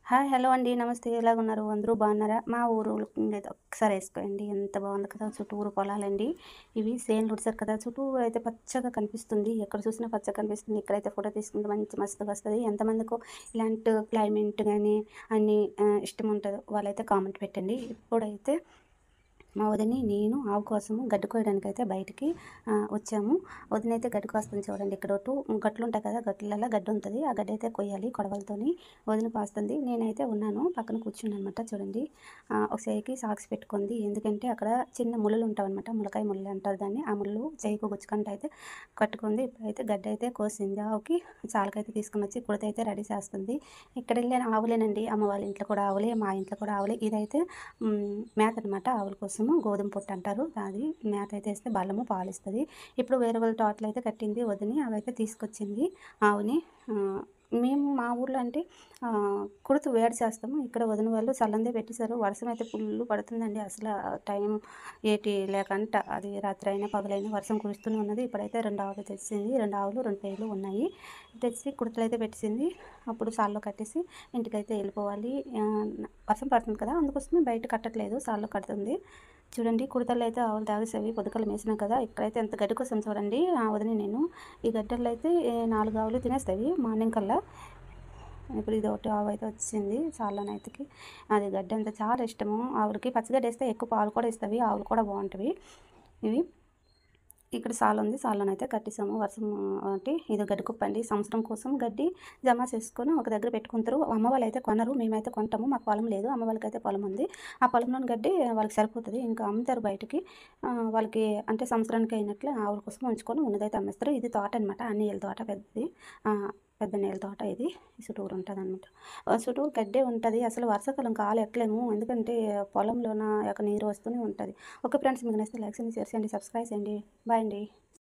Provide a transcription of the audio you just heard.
hi hello అండి నమస్తే ఎలాగ ఉన్నారు అందరూ బాగున్నారా మా ఊరు అయితే ఒకసారి వేసుకోండి ఎంత బాగుంది కదా చుట్టూరు పొలాలండి ఇవి సేన్లు ఉడిసారు కదా చుట్టూరు అయితే పచ్చగా కనిపిస్తుంది ఎక్కడ చూసినా పచ్చగా కనిపిస్తుంది ఇక్కడైతే ఫోటో తీసుకుంటే మంచి మస్తుగా వస్తుంది ఎంతమందికో ఇలాంటి క్లైమేట్ కానీ అన్ని ఆ, ఇష్టం ఉంటుందో వాళ్ళైతే కామెంట్ పెట్టండి ఇప్పుడైతే మా వదిని నేను ఆవు కోసము గడ్డి కోయడానికి అయితే బయటికి ఆ, వచ్చాము వదిన అయితే గడ్డి కోస్తుంది చూడండి ఇక్కడ టూ గట్లు ఉంటాయి కదా గట్లలో గడ్డి ఉంటుంది ఆ గడ్డి అయితే కొయ్యాలి కొడవలతోని వదిన కోస్తుంది నేనైతే ఉన్నాను పక్కన కూర్చున్నాను అనమాట చూడండి ఆ, ఒక చేయికి సాక్స్ పెట్టుకుంది ఎందుకంటే అక్కడ చిన్న ముళ్ళు ఉంటాయి అనమాట ములకాయ ముళ్ళు అంటారు దాన్ని ఆ ముళ్ళు చేయికి గుచ్చుకుంటే అయితే కట్టుకుంది ఇప్పుడైతే గడ్డి అయితే కోసింది ఆవుకి చాలకైతే తీసుకుని వచ్చి కుడత అయితే రెడీ చేస్తుంది ఇక్కడ వెళ్ళిన ఆవులేనండి అమ్మ వాళ్ళ ఇంట్లో కూడా ఆవులే మా ఇంట్లో కూడా ఆవులే ఇదైతే మ్, మేత అనమాట ఆవుల కోసము గోధుమ పొట్టు అంటారు అది మేత అయితే వేస్తే బలము పాలిస్తుంది ఇప్పుడు వేరే వాళ్ళ తోటలు అయితే కట్టింది వదిని అవైతే తీసుకొచ్చింది ఆవుని ఆ, మేము మా ఊర్లో అంటే ఆ, కుడుతు వేడి చేస్తాము ఇక్కడ వదిన వాళ్ళు చల్లందే పెట్టేశారు వర్షం అయితే ఫుల్ పడుతుందండి అసలు ఆ టైం ఏటి లేకంట అది రాత్రి అయినా పగలైనా వర్షం కురుస్తూనే ఉన్నది ఇప్పుడైతే రెండు ఆవులు తెచ్చింది రెండు ఆవులు రెండు పేర్లు ఉన్నాయి తెచ్చి కుడుతలు అయితే పెట్టేసింది అప్పుడు సాల్లో కట్టేసి ఇంటికైతే వెళ్ళిపోవాలి ఆ, వర్షం పడుతుంది కదా అందుకోసమే బయట కట్టట్లేదు సాల్లో కడుతుంది చూడండి కుడతలు అయితే ఆవులు తాగేసేవి పొద్దుకలు వేసినాం కదా ఇక్కడైతే ఎంత గడ్డి కోసం చూడండి ఆ వదిన నేను ఈ గడ్డల్లో అయితే ఏ, నాలుగు ఆవులు తినేస్తాయి మార్నింగ్ కల్లా ఇప్పుడు ఇది ఒకటి ఆవు అయితే వచ్చింది చాలానైతేకి అది గడ్డి అంతా చాలా ఇష్టము ఆవులకి పచ్చిగడ్డి వేస్తే ఎక్కువ పాలు కూడా ఇస్తాయి ఆవులు కూడా బాగుంటాయి ఇవి ఇక్కడ సాల్ ఉంది సాలను అయితే కట్టేసాము వర్షం అంటే ఇది గడ్డి కుప్ప అండి సంవత్సరం కోసం గడ్డి జమ చేసుకొని ఒక దగ్గర పెట్టుకుంటారు అమ్మ వాళ్ళు అయితే కొనరు మేమైతే కొంటాము మాకు పొలం లేదు అమ్మ వాళ్ళకి అయితే పొలం ఉంది ఆ పొలంలోని గడ్డి వాళ్ళకి సరిపోతుంది ఇంకా అమ్ముతారు బయటికి ఆ, వాళ్ళకి అంటే సంవత్సరానికి అయినట్లు ఆవుల కోసం ఉంచుకొని ఉన్నదైతే అమ్మేస్తారు ఇది తోట అనమాట అన్ని ఏళ్ళ తోట పెద్దది ఆ, పెద్ద నేల తోట ఇది చుట్టూరు ఉంటుంది అనమాట చుట్టూరు గడ్డే ఉంటుంది అసలు వర్షాకాలం కాలు ఎక్కలేము ఎందుకంటే పొలంలోన యొక్క నీరు వస్తూనే ఉంటుంది ఓకే ఫ్రెండ్స్ మీకు నచ్చితే లైక్ చేయండి షేర్ చేయండి సబ్స్క్రైబ్ చేయండి బాయ్ అండి